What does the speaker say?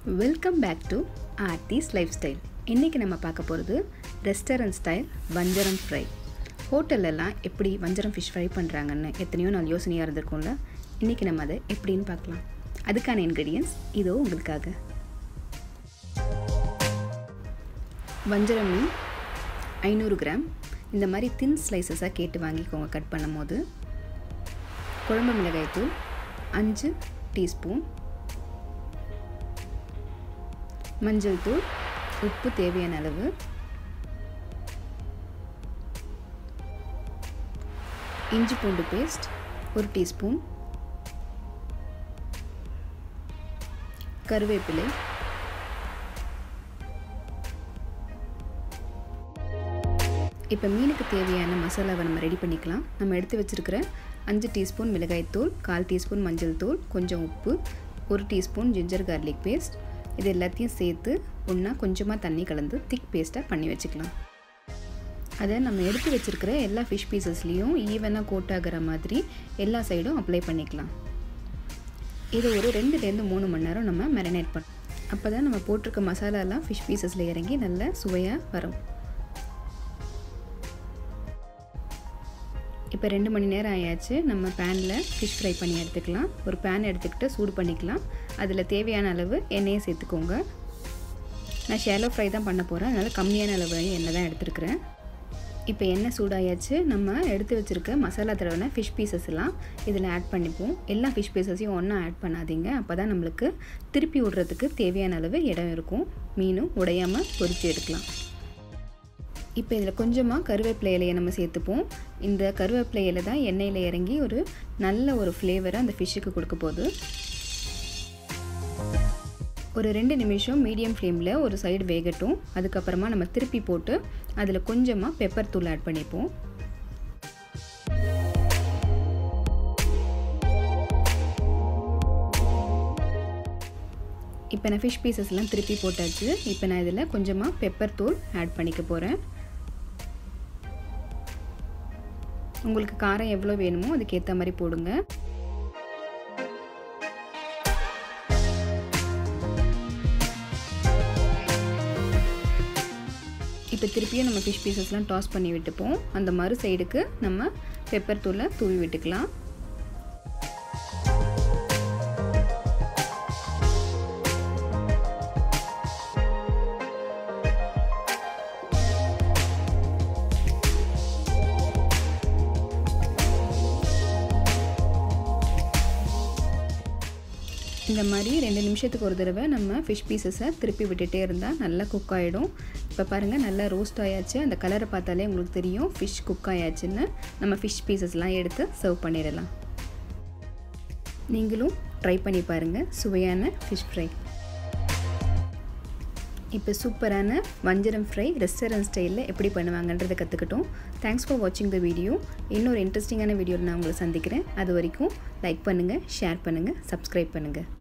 welcome back to Aarthi's lifestyle இன்றைக்கி நம்ம பார்க்க போகிறது ரெஸ்டாரண்ட் ஸ்டைல் வஞ்சரம் ஃப்ரை ஹோட்டல்லலாம் எப்படி வஞ்சரம் ஃபிஷ் ஃப்ரை பண்ணுறாங்கன்னு எத்தனையோ நாள் யோசனையாக இருந்திருக்கும்ல இன்றைக்கி நம்ம அதை எப்படின்னு பார்க்கலாம் அதுக்கான இன்க்ரீடியன்ஸ் இதோ உங்களுக்காக வஞ்சரம் மீன் ஐநூறு கிராம் இந்த மாதிரி தின் ஸ்லைசஸாக கேட்டு வாங்கிக்கோங்க கட் பண்ணும் போது குழம்பு மிளகாய்த்தூள் அஞ்சு டீஸ்பூன் மஞ்சள் தூள் உப்பு தேவையான அளவு இஞ்சி பூண்டு பேஸ்ட் ஒரு டீஸ்பூன் கருவேப்பிலை இப்போ மீனுக்கு தேவையான மசாலாவை நம்ம ரெடி பண்ணிக்கலாம் நம்ம எடுத்து வச்சுருக்கிற அஞ்சு டீஸ்பூன் மிளகாய்த்தூள் கால் டீஸ்பூன் மஞ்சள் தூள் கொஞ்சம் உப்பு ஒரு டீஸ்பூன் ஜிஞ்சர் கார்லிக் பேஸ்ட் இது எல்லாத்தையும் சேர்த்து ஒன்றா கொஞ்சமாக தண்ணி கலந்து திக் பேஸ்ட்டாக பண்ணி வச்சுக்கலாம் அதை நம்ம எடுத்து வச்சுருக்கிற எல்லா ஃபிஷ் பீசஸ்லேயும் ஈவனாக கோட் ஆகிற மாதிரி எல்லா சைடும் அப்ளை பண்ணிக்கலாம் இதை ஒரு ரெண்டுலேருந்து மூணு மணி நேரம் நம்ம மேரினேட் பண்ணோம் அப்போ தான் நம்ம போட்டிருக்க மசாலாலாம் ஃபிஷ் பீசஸில் இறங்கி நல்ல சுவையாக வரும் இப்போ ரெண்டு மணி நேரம் ஆயாச்சு நம்ம பேனில் ஃபிஷ் ஃப்ரை பண்ணி எடுத்துக்கலாம் ஒரு பேன் எடுத்துக்கிட்டு சூடு பண்ணிக்கலாம் அதில் தேவையான அளவு எண்ணெயை சேர்த்துக்கோங்க நான் ஷேலோ ஃப்ரை தான் பண்ண போகிறேன் அதனால் கம்மியான அளவு எண்ணெய் தான் எடுத்துருக்கிறேன் இப்போ எண்ணெய் சூடாயாச்சு நம்ம எடுத்து வச்சுருக்க மசாலா தடவைன ஃபிஷ் பீசஸ் எல்லாம் இதில் ஆட் பண்ணிப்போம் எல்லா ஃபிஷ் பீசஸையும் ஒன்றா ஆட் பண்ணாதீங்க அப்போ தான் நம்மளுக்கு திருப்பி விடுறதுக்கு தேவையான அளவு இடம் இருக்கும் மீனும் உடையாமல் பொரித்து எடுக்கலாம் இப்போ இதில் கொஞ்சமாக கருவேப்பிலை இலையை நம்ம சேர்த்துப்போம் இந்த கருவேப்பிலை இலை தான் எண்ணெயில் இறங்கி ஒரு நல்ல ஒரு ஃப்ளேவரை அந்த ஃபிஷ்ஷுக்கு கொடுக்க போகுது ஒரு ரெண்டு நிமிஷம் மீடியம் ஃப்ளேமில் ஒரு சைடு வேகட்டும் அதுக்கப்புறமா நம்ம திருப்பி போட்டு அதில் கொஞ்சமாக பெப்பர் தூள் ஆட் பண்ணிப்போம் இப்போ நான் ஃபிஷ் பீசஸ்லாம் திருப்பி போட்டாச்சு இப்போ நான் இதில் கொஞ்சமாக பெப்பர் தூள் ஆட் பண்ணிக்க போகிறேன் உங்களுக்கு காரம் எவ்வளோ வேணுமோ அதுக்கேற்ற மாதிரி போடுங்க இப்போ திருப்பியும் நம்ம ஃபிஷ் பீசஸ்லாம் டாஸ் பண்ணி விட்டுப்போம் அந்த மறு சைடுக்கு நம்ம பெப்பர் தூளை தூவி விட்டுக்கலாம் இந்த மாதிரி ரெண்டு நிமிஷத்துக்கு ஒரு தடவை நம்ம ஃபிஷ் பீசஸை திருப்பி விட்டுட்டே இருந்தால் நல்லா குக் ஆகிடும் இப்போ பாருங்கள் நல்லா ரோஸ்ட் ஆயாச்சு அந்த கலரை பார்த்தாலே உங்களுக்கு தெரியும் ஃபிஷ் குக் ஆயாச்சுன்னு நம்ம ஃபிஷ் பீசஸ்லாம் எடுத்து சர்வ் பண்ணிடலாம் நீங்களும் ட்ரை பண்ணி பாருங்கள் சுவையான ஃபிஷ் ஃப்ரை இப்போ சூப்பரான வஞ்சரம் ஃப்ரை ரெஸ்டாரண்ட் ஸ்டைலில் எப்படி பண்ணுவாங்கன்றதை கற்றுக்கிட்டோம் தேங்க்ஸ் ஃபார் வாட்சிங் த வீடியோ இன்னொரு இன்ட்ரெஸ்டிங்கான வீடியோவில் நான் உங்களை சந்திக்கிறேன் அது வரைக்கும் லைக் பண்ணுங்கள் ஷேர் பண்ணுங்கள் சப்ஸ்கிரைப் பண்ணுங்கள்